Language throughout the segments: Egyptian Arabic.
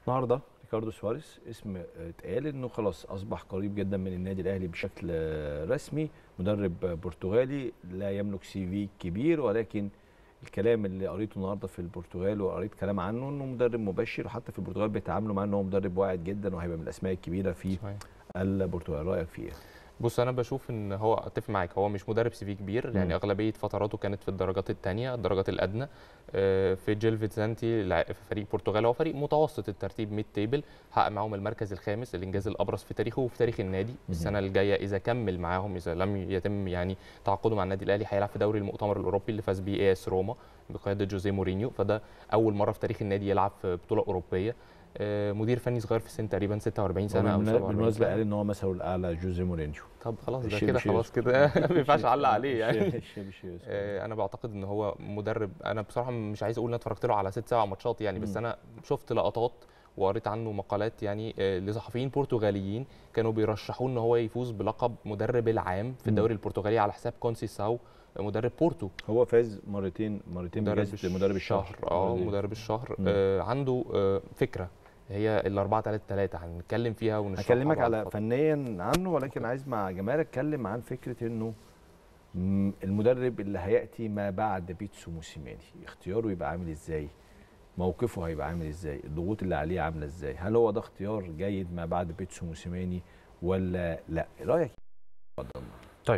النهارده ريكاردو سواريز اسم اتقال انه خلاص اصبح قريب جدا من النادي الاهلي بشكل رسمي مدرب برتغالي لا يملك سي في كبير ولكن الكلام اللي قريته النهارده في البرتغال وقريت كلام عنه انه مدرب مبشر وحتى في البرتغال بيتعاملوا معاه ان هو مدرب واعد جدا وهيبقى من الاسماء الكبيره في صحيح. البرتغال رايك فيه ايه؟ بص انا بشوف ان هو اتفق معاك هو مش مدرب سي في كبير يعني مم. اغلبيه فتراته كانت في الدرجات الثانيه الدرجات الادنى آه، في جيل فيتزانتي لع- في فريق البرتغال هو فريق متوسط الترتيب ميد تيبل حقق معاهم المركز الخامس الانجاز الابرز في تاريخه وفي تاريخ النادي السنه الجايه اذا كمل معاهم اذا لم يتم يعني تعاقده مع النادي الاهلي هيلعب في دوري المؤتمر الاوروبي اللي فاز بيه اي اس روما بقياده جوزيه مورينيو فده اول مره في تاريخ النادي يلعب في بطوله اوروبيه آه، مدير فني صغير في السن تقريبا 46 سنه او بالمنا- 47 بالمناسبه سنه قال ان هو مثله الاعلى جوزيه مورينيو طب خلاص ده الشيء كده بشيء خلاص يذكر. كده ما ينفعش اعلق عليه يعني الشيء- الشيء بشيء يذكر. آه، انا بعتقد ان هو مدرب انا بصراحه مش عايز اقول ان انا اتفرجت له على ست سبع ماتشات يعني بس مم. انا شفت لقطات وقريت عنه مقالات يعني آه، لصحفيين برتغاليين كانوا بيرشحوه ان هو يفوز بلقب مدرب العام في مم. الدوري البرتغالي على حساب كونسيساو مدرب بورتو هو فاز مرتين مرتين بجائزه مدرب الشهر اه مرتين. مدرب الشهر مم. آه عنده آه فكره هي ال 4 3 3 هنتكلم فيها ونشرحها هكلمك بعد على فترة. فنيا عنه ولكن عايز مع جمال اتكلم عن فكره انه مم، المدرب اللي هياتي ما بعد بيتسو موسيماني اختياره يبقى عامل ازاي موقفه هيبقى عامل ازاي الضغوط اللي عليه عامله ازاي هل هو ده اختيار جيد ما بعد بيتسو موسيماني ولا لا رايك اتفضل طيب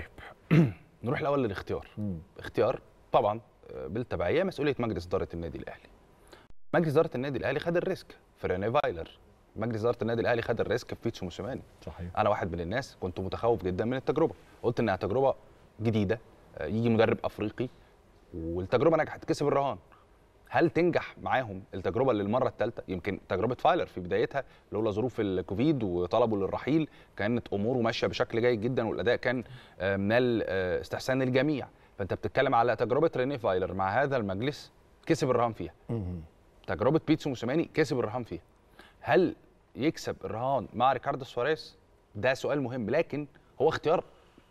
نروح الاول للاختيار مم. اختيار طبعا آه، بالتبعيه مسؤوليه مجلس اداره النادي الاهلي مجلس اداره النادي الاهلي خد الريسك في ريني فايلر مجلس اداره النادي الاهلي خد الريسك في بيتسو موسيماني صحيح انا واحد من الناس كنت متخوف جدا من التجربه قلت انها تجربه جديده آه، يجي مدرب افريقي والتجربه نجحت كسب الرهان هل تنجح معاهم التجربه للمره الثالثه يمكن تجربه فايلر في بدايتها لولا ظروف الكوفيد وطلبوا للرحيل كانت اموره ماشيه بشكل جيد جدا والاداء كان آه، نال آه، استحسان الجميع فانت بتتكلم على تجربه ريني فايلر مع هذا المجلس كسب الرهان فيها مم. تجربه بيتسو موسيماني كسب الرهان فيها هل يكسب الرهان مع ريكاردو سواريز ده سؤال مهم لكن هو اختيار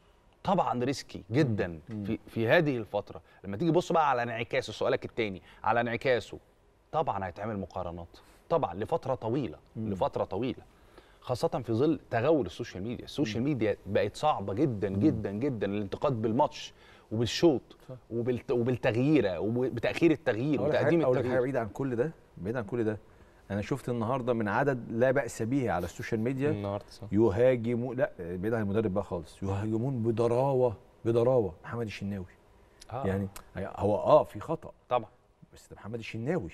طبعا ريسكي جدا في في هذه الفتره لما تيجي تبص بقى على انعكاسه سؤالك الثاني على انعكاسه طبعا هيتعمل مقارنات طبعا لفتره طويله لفتره طويله خاصة في ظل تغول السوشيال ميديا، السوشيال ميديا بقت صعبة جدا جدا جدا الانتقاد بالماتش وبالشوط وبالت... وبالتغييره وبتاخير التغيير اقول لك وتقديم حاجة- أقول لك حاجه التغيير بعيد عن كل ده بعيد عن كل ده انا شفت النهارده من عدد لا باس به على السوشيال ميديا النهارده صح. يهاجمون لا بعيد عن المدرب بقى خالص يهاجمون بضراوه بضراوه محمد الشناوي آه. يعني هو اه في خطا طبعا بس ده محمد الشناوي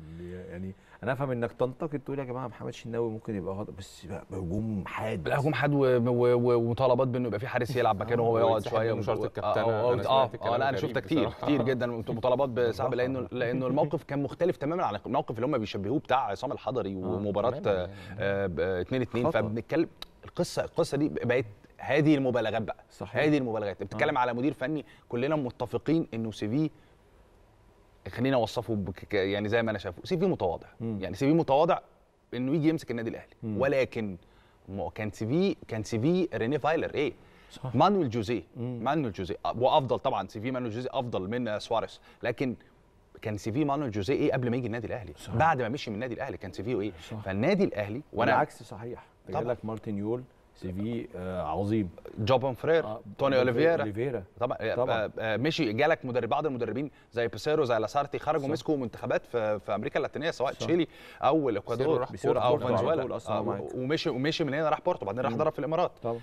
يعني انا افهم انك تنتقد تقول يا جماعه محمد الشناوي ممكن يبقى غلط بس بقى هجوم حاد الهجوم حد و- و- و- ومطالبات بانه يبقى في حارس يلعب مكانه وهو يقعد ويتسحب شويه منه شرط و- الكابتنة. اه أنا اه سمعت اه, كلام آه لا انا غريب شفتها كتير بصراحة. كتير جدا مطالبات بسحب لانه لانه الموقف كان مختلف تماما عن الموقف اللي هم بيشبهوه بتاع عصام الحضري ومباراه تماماً يعني. 2 2 خطأ. فبنتكلم القصه القصه دي بقت هذه المبالغات بقى صحيح. هذه المبالغات بتتكلم على مدير فني كلنا متفقين انه سي في خلينا اوصفه بك يعني زي ما انا شايفه سي في متواضع مم. يعني سي في متواضع انه يجي يمسك النادي الاهلي مم. ولكن ما هو كان سي في كان سي في ريني فايلر ايه صح. مانويل جوزيه مم. مانويل جوزيه وافضل طبعا سي في مانويل جوزيه افضل من سواريز لكن كان سي في مانويل جوزيه ايه قبل ما يجي النادي الاهلي صح. بعد ما مشي من النادي الاهلي كان سي في ايه صح. فالنادي الاهلي وانا والعكس صحيح طبعاً. جاي لك مارتن يول سي في آه عظيم جوبون فرير آه، توني اوليفيرا اوليفيرا طبعا, طبعاً. طبعا. آه مشي جالك مدرب بعض المدربين زي بيسيرو زي لاسارتي خرجوا صح. مسكوا منتخبات في, في امريكا اللاتينيه سواء صح. تشيلي او بيسيرو الاكوادور راح بيسيرو او بورتو على طول فنزويلا أصلاً آه معاك. ومشي ومشي من هنا راح بورتو بعدين راح مم. ضرب في الامارات طبعا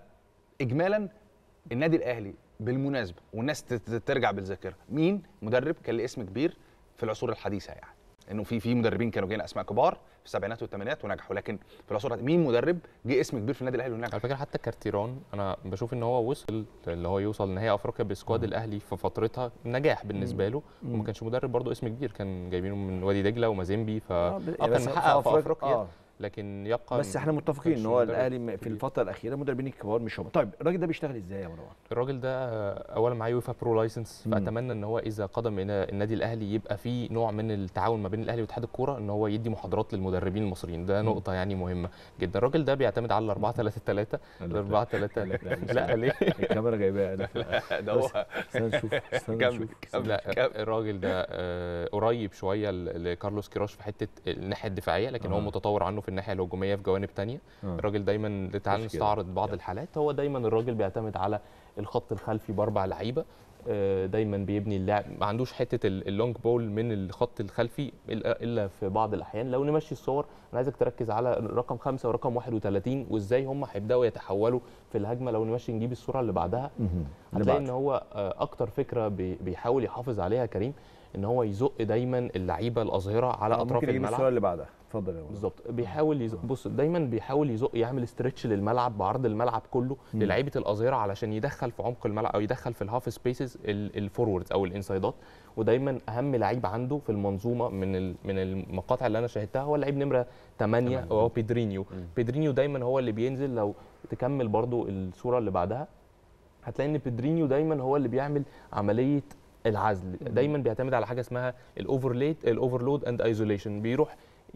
فاجمالا النادي الاهلي بالمناسبه والناس تت- ترجع بالذاكره مين مدرب كان له اسم كبير في العصور الحديثه يعني انه في في مدربين كانوا جايين اسماء كبار في السبعينات والثمانينات ونجحوا لكن في العصور الحديثة مين مدرب جه اسم كبير في النادي الاهلي ونجح على فكره حتى كارتيرون انا بشوف ان هو وصل اللي هو يوصل نهائي افريقيا بسكواد الاهلي في فترتها نجاح بالنسبه له مم. وما كانش مدرب برضه اسم كبير كان جايبينه من وادي دجله ومازيمبي ف آه، اه ب- كان بس محقق في أفريقيا- افريقيا آه. لكن يبقى بس احنا متفقين مش ان هو مدرب الاهلي م- في كبير. الفتره الاخيره المدربين الكبار مش هم طيب الراجل ده بيشتغل ازاي يا مروان الراجل ده آه، اولا معاه يوفا برو لايسنس مم. فاتمنى ان هو اذا قدم الى النادي الاهلي يبقى في نوع من التعاون ما بين الاهلي واتحاد الكوره ان هو يدي محاضرات للمدربين المصريين ده مم. نقطه يعني مهمه جدا الراجل ده بيعتمد على 4 3 3 ال 4 3 لا، لا، لا ليه الكاميرا جايباها انا ده هو استنى نشوف استنى كمل نشوف كمل لا كمل. الراجل ده آه، قريب شويه ل- لكارلوس كيروش في حته الناحيه الدفاعيه لكن هو آه. متطور عنه في الناحيه الهجوميه في جوانب تانية آه. الراجل دايما تعال مش كده. نستعرض بعض يلا. الحالات هو دايما الراجل بيعتمد على الخط الخلفي باربع لعيبه آه، دايما بيبني اللعب ما عندوش حته ال- اللونج بول من الخط الخلفي الا إلا في بعض الاحيان لو نمشي الصور انا عايزك تركز على رقم خمسة ورقم 31 وازاي هم هيبداوا يتحولوا في الهجمه لو نمشي نجيب الصوره اللي بعدها مهم. اللي هتلاقي ان بعده. هو آه، اكتر فكره بي- بيحاول يحافظ عليها كريم ان هو يزق دايما اللعيبه الاظهره على آه، اطراف ممكن يجيب الملعب الصوره اللي بعدها اتفضل يا مروان بالظبط بيحاول يزق بص دايما بيحاول يزق يعمل استرتش للملعب بعرض الملعب كله مم. للعيبه الاظهره علشان يدخل في عمق الملعب او يدخل في الهاف سبيسز الفوروردز او الانسايدات ودايما اهم لعيب عنده في المنظومه من ال- من المقاطع اللي انا شاهدتها هو اللعيب نمره 8 تمانية. وهو بيدرينيو مم. بيدرينيو دايما هو اللي بينزل لو تكمل برضو الصوره اللي بعدها هتلاقي ان بيدرينيو دايما هو اللي بيعمل عمليه العزل دايما بيعتمد على حاجه اسمها الاوفرليد الاوفرلود اند ايزوليشن بيروح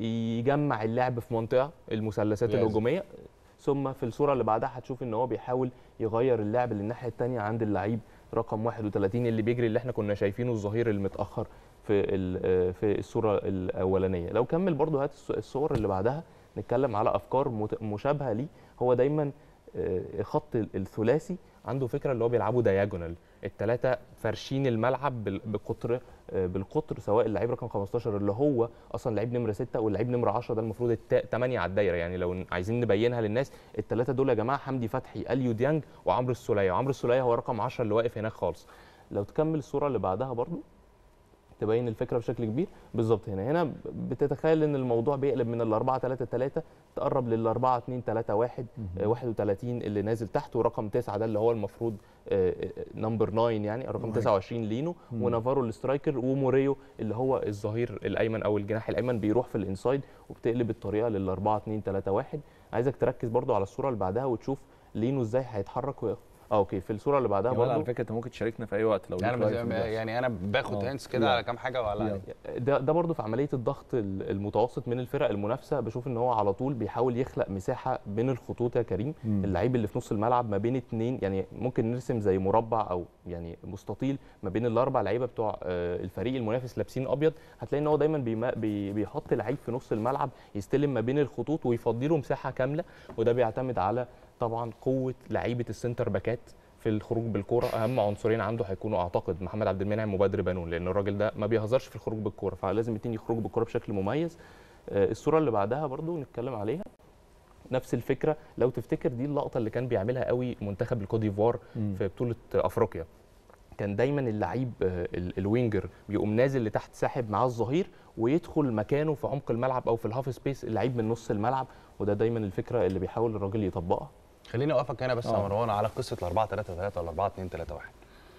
يجمع اللعب في منطقه المثلثات لازم. الهجوميه ثم في الصوره اللي بعدها هتشوف ان هو بيحاول يغير اللعب للناحيه الثانيه عند اللعيب رقم 31 اللي بيجري اللي احنا كنا شايفينه الظهير المتاخر في ال- في الصوره الاولانيه لو كمل برضو هات الص- الصور اللي بعدها نتكلم على افكار مت- مشابهه ليه هو دايما آه، خط ال- الثلاثي عنده فكره اللي هو بيلعبوا دايجونال الثلاثه فارشين الملعب بال- بقطر آه، بالقطر سواء اللعيب رقم 15 اللي هو اصلا لعيب نمره 6 واللعيب نمره 10 ده المفروض 8 على الدايره يعني لو ن- عايزين نبينها للناس الثلاثه دول يا جماعه حمدي فتحي اليو ديانج وعمرو السوليه وعمرو السوليه هو رقم 10 اللي واقف هناك خالص لو تكمل الصوره اللي بعدها برضو تبين الفكره بشكل كبير بالظبط هنا هنا بتتخيل ان الموضوع بيقلب من ال 4 3 3 تقرب لل 4 2 3 1 آه، 31 اللي نازل تحت ورقم 9 ده اللي هو المفروض نمبر 9 يعني رقم مهاجم. 29 لينو مم. ونافارو السترايكر وموريو اللي هو الظهير الايمن او الجناح الايمن بيروح في الانسايد وبتقلب الطريقه لل 4 2 3 1 عايزك تركز برضو على الصوره اللي بعدها وتشوف لينو ازاي هيتحرك ويقف اه اوكي في الصوره اللي بعدها كمان على برضو فكره انت ممكن تشاركنا في اي وقت لو يعني ليك انا رأي في بز- اللي بيحصل. يعني انا باخد آه. هانس كده يلا. على كام حاجه ولا يلا. ده ده برضه في عمليه الضغط ال- المتوسط من الفرق المنافسه بشوف ان هو على طول بيحاول يخلق مساحه بين الخطوط يا كريم مم. اللعيب اللي في نص الملعب ما بين اتنين يعني ممكن نرسم زي مربع او يعني مستطيل ما بين الاربع لعيبه بتوع آه، الفريق المنافس لابسين ابيض هتلاقي ان هو دايما بيما بي بيحط لعيب في نص الملعب يستلم ما بين الخطوط ويفضي له مساحه كامله وده بيعتمد على طبعا قوه لعيبه السنتر باكات في الخروج بالكوره اهم عنصرين عنده هيكونوا اعتقد محمد عبد المنعم وبدر بنون لان الراجل ده ما بيهزرش في الخروج بالكوره فلازم الاثنين يخرجوا بالكوره بشكل مميز آه، الصوره اللي بعدها برضو نتكلم عليها نفس الفكره لو تفتكر دي اللقطه اللي كان بيعملها قوي منتخب الكوت ديفوار مم. في بطوله افريقيا كان دايما اللعيب آه، ال- الوينجر بيقوم نازل لتحت ساحب معاه الظهير ويدخل مكانه في عمق الملعب او في الهاف سبيس اللعيب من نص الملعب وده دايما الفكره اللي بيحاول الراجل يطبقها خليني اوقفك هنا بس يا آه. مروان على قصه ال 4 3 3 ولا 4 2 3 1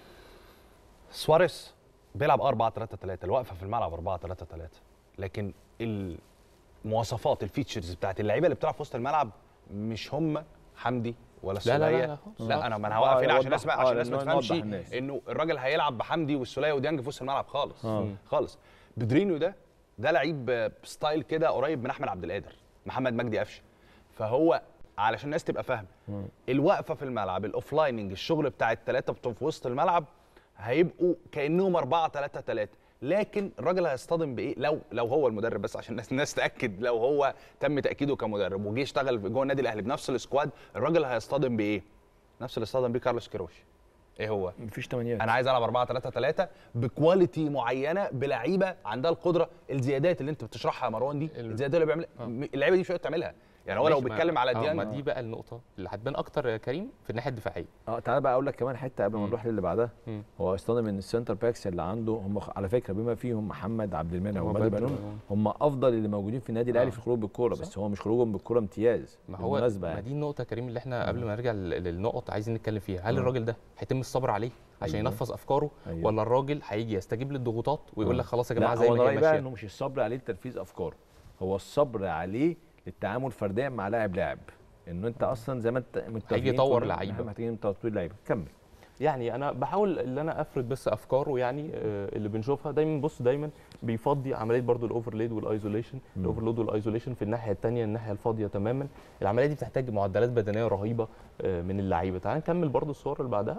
سواريز بيلعب 4 3 3 الوقفه في الملعب 4 3 3 لكن المواصفات الفيتشرز بتاعت اللعيبه اللي بتلعب في وسط الملعب مش هم حمدي ولا لا، لا، لا، السوليه لا خالص. لا انا ما انا آه، هوقف هنا عشان يوضح- الناس بقى آه، عشان الناس ما لأنه تفهمش يوضح الناس. انه الراجل هيلعب بحمدي والسوليه وديانج في وسط الملعب خالص آه. خالص بدرينيو ده ده لعيب ستايل كده قريب من احمد عبد القادر محمد مجدي قفشه فهو علشان الناس تبقى فاهمه الوقفه في الملعب الاوفلايننج الشغل بتاع الثلاثه بتوع في وسط الملعب هيبقوا كانهم 4 3 3 لكن الراجل هيصطدم بايه لو لو هو المدرب بس عشان الناس الناس تاكد لو هو تم تاكيده كمدرب وجه يشتغل جوه النادي الاهلي بنفس السكواد الراجل هيصطدم بايه نفس اللي اصطدم بيه كارلوس كيروش ايه هو مفيش تمانيات انا عايز العب 4 3 3 بكواليتي معينه بلعيبه عندها القدره الزيادات اللي انت بتشرحها يا مروان دي ال- الزيادات اللي بيعمل اللعيبه دي مش هتقدر تعملها يعني هو لو ماشي، ما- بيتكلم على آه، ديانج ما دي بقى النقطه اللي هتبان اكتر يا كريم في الناحيه الدفاعيه اه تعالى بقى اقول لك كمان حته قبل ما مم. نروح للي بعدها مم. هو اصطدم ان السنتر باكس اللي عنده هم خ- على فكره بما فيهم محمد عبد المنعم وبدر وبدر بنون بنون. هم افضل اللي موجودين في النادي الاهلي آه. في الخروج بالكوره صح. بس هو مش خروجهم بالكوره امتياز ما هو بالمناسبه ما يعني دي النقطه يا كريم اللي احنا قبل ما نرجع لل- للنقط عايزين نتكلم فيها هل آه. الراجل ده هيتم الصبر عليه عشان أيوة. ينفذ افكاره أيوة. ولا الراجل هيجي يستجيب للضغوطات ويقول آه. لك خلاص يا لا جماعه زي هو ما انا هي رايي بقى ماشيه انه مش الصبر عليه لتنفيذ افكاره هو الصبر عليه التعامل فرديا مع لاعب لاعب انه انت اصلا زي ما انت متفقين هيجي يطور كلنا إن لعيبة. احنا محتاجين تطوير لعيبه كمل يعني انا بحاول ان انا افرد بس افكاره يعني آه، اللي بنشوفها دايما بص دايما بيفضي عمليه برضو الاوفرليد والايزوليشن مم. الاوفرلود والايزوليشن في الناحيه الثانيه الناحيه الفاضيه تماما العمليه دي بتحتاج معدلات بدنيه رهيبه آه، من اللعيبه تعال نكمل برضو الصور اللي بعدها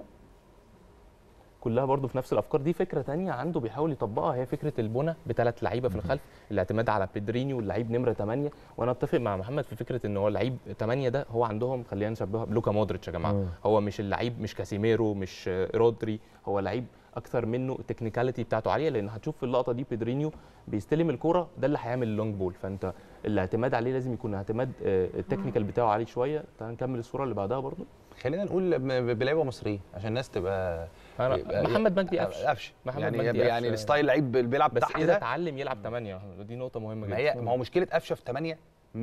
كلها برضو في نفس الافكار دي فكره تانية عنده بيحاول يطبقها هي فكره البنى بثلاث لعيبه في الخلف الاعتماد على بيدرينيو اللعيب نمره 8 وانا اتفق مع محمد في فكره ان هو اللعيب 8 ده هو عندهم خلينا نشبهها بلوكا مودريتش يا جماعه مم. هو مش اللعيب مش كاسيميرو مش آه، رودري هو لعيب اكثر منه التكنيكاليتي بتاعته عاليه لان هتشوف في اللقطه دي بيدرينيو بيستلم الكوره ده اللي هيعمل اللونج بول فانت الاعتماد عليه لازم يكون اعتماد آه، التكنيكال بتاعه عالي شويه تعال نكمل الصوره اللي بعدها برضو خلينا نقول ب- بلعيبه مصريين عشان الناس تبقى أنا يبقى- محمد مجدي قفش قفش محمد يعني مجدي يعني قفش. الستايل لعيب بيلعب بس تحت اذا ده اتعلم يلعب 8 دي نقطه مهمه ما جدا هي ما هو مشكله قفشه في 8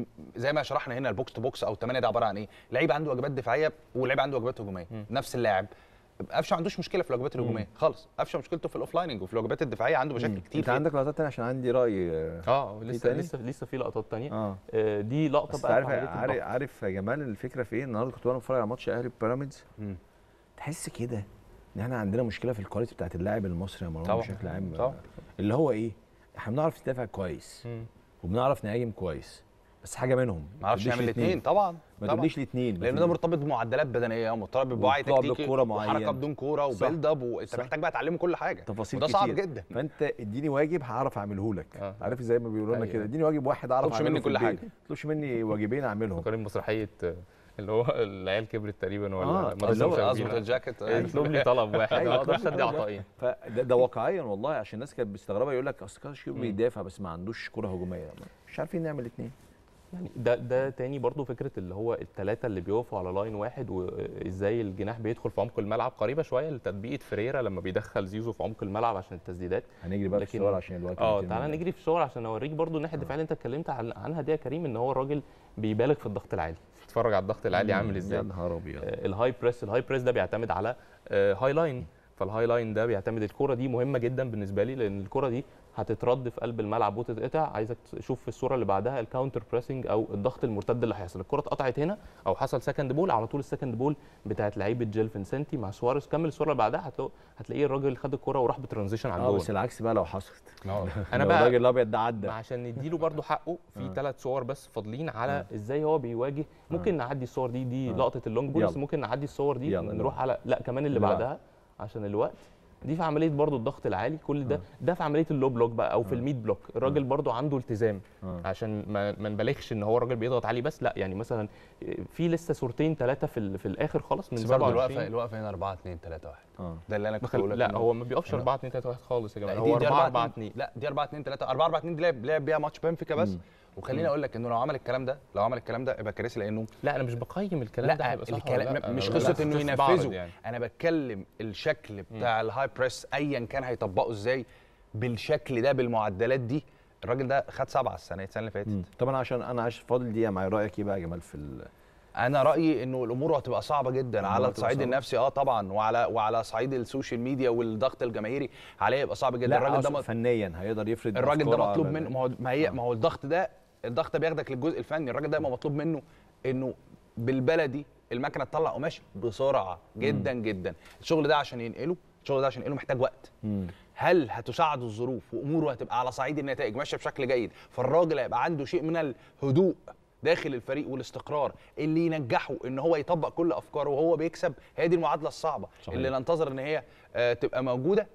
زي ما شرحنا هنا البوكس تو بوكس او 8 ده عباره عن ايه؟ لعيب عنده واجبات دفاعيه ولعيب عنده واجبات هجوميه مم. نفس اللاعب قفشه ما عندوش مشكله في الواجبات الهجوميه خالص قفشه مشكلته في الاوف لايننج وفي الواجبات الدفاعيه عنده مشاكل كتير انت فيها. عندك لقطات تانية عشان عندي راي آه، اه لسه تاني؟ لسه لسه في لقطات تانية اه آه دي لقطه بس بقى عارف في عملية عارف الضغط. عارف يا جمال الفكره في ايه النهارده كنت وانا بتفرج على ماتش اهلي بيراميدز مم. تحس كده ان احنا عندنا مشكله في الكواليتي بتاعت اللاعب المصري يا مروان طبعاً. بشكل عام طبعاً. اللي هو ايه احنا بنعرف ندافع كويس مم. وبنعرف نهاجم كويس بس حاجه منهم ما اعرفش تقوليش يعمل الاثنين طبعا ما طبعا تقوليش الاثنين لان ده مرتبط بمعدلات بدنيه مرتبط بوعي وطلوع تكتيكي بالكرة وحركه معينة. بدون كوره صح. وبيلد اب وانت صح. محتاج بقى تعلمه كل حاجه تفاصيل وده كتير صعب جدا فانت اديني واجب هعرف اعمله لك آه. عارف زي ما بيقولوا لنا أيوة. كده اديني واجب واحد اعرف تطلبش اعمله مني في كل البيت. حاجة. ما تطلبش مني واجبين اعملهم فكرني مسرحيه آه، اللي هو العيال كبرت تقريبا ولا آه، مدرسة اللي هو مشاغبين. اظبط الجاكيت اطلب لي طلب واحد أيوة، اه تروح طبعاً. تدي عطائين فده ده واقعيا والله عشان الناس كانت مستغربه يقول لك اصل كاشيو بيدافع بس ما عندوش كره هجوميه مش عارفين نعمل الاثنين يعني ده ده تاني برضو فكره اللي هو الثلاثه اللي بيقفوا على لاين واحد وازاي الجناح بيدخل في عمق الملعب قريبه شويه لتطبيقه فريرا لما بيدخل زيزو في عمق الملعب عشان التسديدات هنجري بقى في لكن- الصور عشان الوقت اه بيتم تعالى مننا. نجري في الصور عشان اوريك برضو الناحيه الدفاعيه اللي انت اتكلمت عن- عنها دي يا كريم ان هو الراجل بيبالغ في الضغط العالي اتفرج على الضغط العالي عامل يا ازاي نهار ابيض آه، الهاي بريس الهاي بريس ده بيعتمد على آه، هاي لاين فالهاي لاين ده بيعتمد الكوره دي مهمه جدا بالنسبه لي لان الكوره دي هتترد في قلب الملعب وتتقطع عايزك تشوف في الصوره اللي بعدها الكاونتر بريسنج او الضغط المرتد اللي هيحصل الكوره اتقطعت هنا او حصل سكند بول على طول السكند بول بتاعت لعيبه جيل فينسنتي مع سواريز كمل الصوره اللي بعدها هتلاقي هتلاقيه الراجل خد الكوره وراح بترانزيشن على اه الجول بس العكس بقى لو حصلت انا لو بقى الراجل الابيض ده عدى ما عشان نديله برضو حقه في آه. ثلاث صور بس فاضلين على ازاي هو بيواجه ممكن نعدي الصور دي دي آه. لقطه اللونج بول بس يلا. ممكن نعدي الصور دي يلا، نروح يلا. على لا كمان اللي اللي بعدها عشان الوقت دي في عمليه برضو الضغط العالي كل ده آه. ده في عمليه اللو بلوك بقى او في آه. الميد بلوك الراجل برضو عنده التزام آه. عشان ما, ما نبالغش ان هو الراجل بيضغط عليه بس لا يعني مثلا في لسه صورتين ثلاثه في ال- في الاخر خالص من بس برضه الوقفه 27 الوقفه هنا 4 2 3 1 اه ده اللي انا كنت بخل... بقول لك لا إنه- هو ما بيقفش لا. 4 2 3 1 خالص يا لا، جماعه دي- هو دي 4 4 4 2 2 لا دي 4 2 3 4 4 2 دي لعب لعب بيها ماتش بنفيكا بس مم. وخليني اقول لك انه لو عمل الكلام ده لو عمل الكلام ده يبقى كارثي لانه لا انا مش بقيم الكلام ده لا هيبقى صح الكلام ولا لا. مش أنا قصه بس انه بعرض ينفذه يعني. انا بتكلم الشكل بتاع الهاي بريس ايا كان هيطبقه ازاي بالشكل ده بالمعدلات دي الراجل ده خد سبعه السنه السنه اللي فاتت مم. طبعا عشان انا عايش فاضل دقيقه معايا رايك ايه بقى يا جمال في ال... انا رايي انه الامور هتبقى صعبه جدا الأمور على هتبقى الصعيد صعبة. النفسي اه طبعا وعلى وعلى صعيد السوشيال ميديا والضغط الجماهيري عليه يبقى صعب جدا لا الراجل ده أقصد مط- فنيا هيقدر يفرض الراجل ده أفكاره مطلوب على- منه ما هو ما هي آه. ما هو الضغط ده الضغط ده بياخدك للجزء الفني الراجل ده يبقى مطلوب منه انه بالبلدي المكنه تطلع قماش بسرعه جدا جدا الشغل ده عشان ينقله الشغل ده عشان ينقله محتاج وقت مم. هل هتساعده الظروف واموره هتبقى على صعيد النتائج ماشيه بشكل جيد فالراجل هيبقى عنده شيء من الهدوء داخل الفريق والاستقرار اللي ينجحه ان هو يطبق كل افكاره وهو بيكسب هي دي المعادله الصعبه صحيح. اللي ننتظر ان هي آه، تبقى موجوده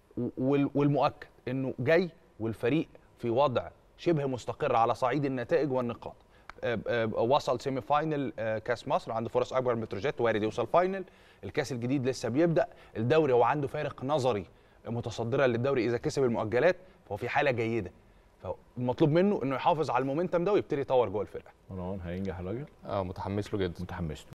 وال- والمؤكد انه جاي والفريق في وضع شبه مستقر على صعيد النتائج والنقاط آه، آه، وصل سيمي فاينل آه، كاس مصر عنده فرص اكبر من بتروجيت وارد يوصل فاينل الكاس الجديد لسه بيبدا الدوري هو عنده فارق نظري متصدرا للدوري اذا كسب المؤجلات فهو في حاله جيده فالمطلوب منه انه يحافظ على المومنتم ده ويبتدي يطور جوه الفرقه مروان هينجح الراجل اه متحمس له جدا متحمس له